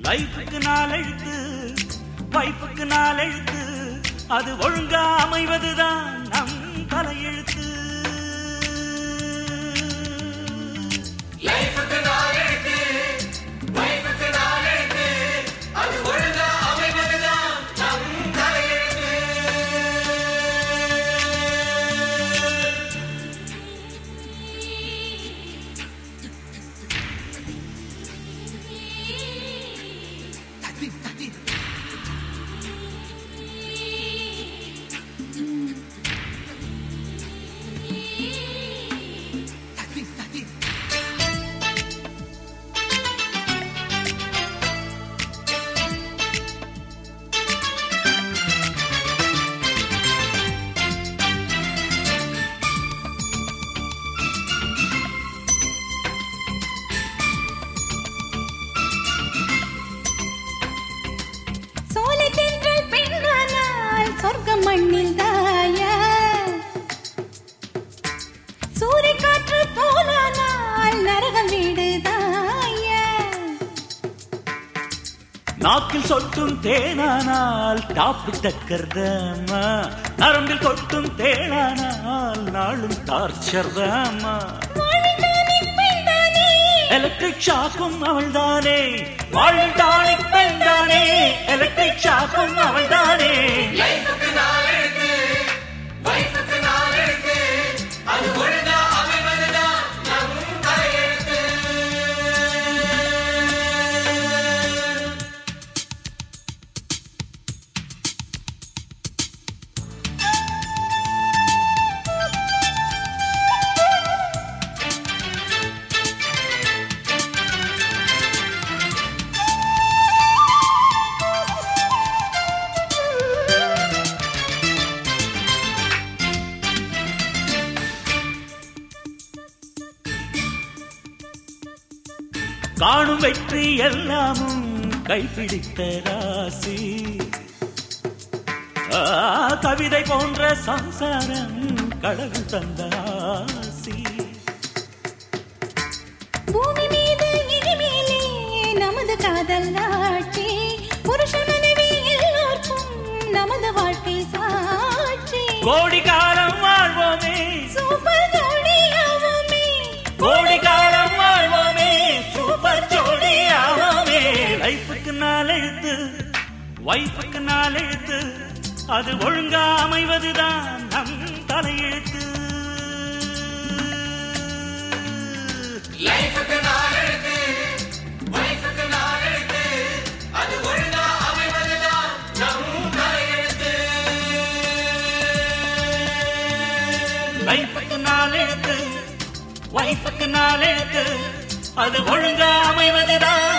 லைஃபுக்கு நாள் எழுத்து வைஃபுக்கு நாள் எழுத்து அது ஒழுங்கா அமைவதுதான் நம் தலையெழுத்து லைஃபுக்கு நாள் எழுத்து வைஃபுக்கு நாள் எழுத்து அது ஒழுங்கா அமைவதுதான் நம் தலையெழுத்து சோலை தென்றல் பெண்ணானால் சொர்க்கம் மண்ணில் தாய சூறை காற்று போலானால் நரகம் வீடு தாய நாக்கில் சொட்டும் தேனானால் டாப்பு டக்கர்தாமா நரம்பில் கொட்டும் தேனானால் நாளும் டார்ச்சர் தாமா எலக்ட்ரிக் ஷாக்கும் அவள்தானே வாழ்வில் டானிக் பெண்தானே எலக்ட்ரிக் ஷாக்கும் அவள்தானே லைஃபுக்கு நாள் எழுத்து வைஃபுக்கு நாள் எழுத்து அது ஒழுங்கா அமைவதுதான் நம் தலையெழுத்து காணும் வெற்றி எல்லாமும் கைப்பிடித்த ராசி ஆ, கவிதை போன்ற சம்சாரம் கடவுள் தந்த ஆசி பூமி மீது இனிமேலே நமது காதல் ஆட்சி புருஷ மனைவி எல்லோருக்கும் நமது வாழ்க்கை சாட்சி கோடி காலம் வாழ்வோமே சூப்பர் ஜோடியாவோமே கோடி காலம் வாழ்வோமே சூப்பர் ஜோடி ஆவோமே லைஃபுக்கு நாள் எழுத்து வைஃபுக்கு நாள் எழுத்து அது ஒழுங்கா அமைவதுதான் நம் தலையெழுத்து லைஃபுக்கு நாள் எழுத்து வைஃபுக்கு நாள் எழுத்து அது ஒழுங்கா அமைவதுதான் நம் தலையெழுத்து லைஃபுக்கு நாள் எழுத்து வைஃபுக்கு நாள் எழுத்து அது ஒழுங்கா அமைவதுதான்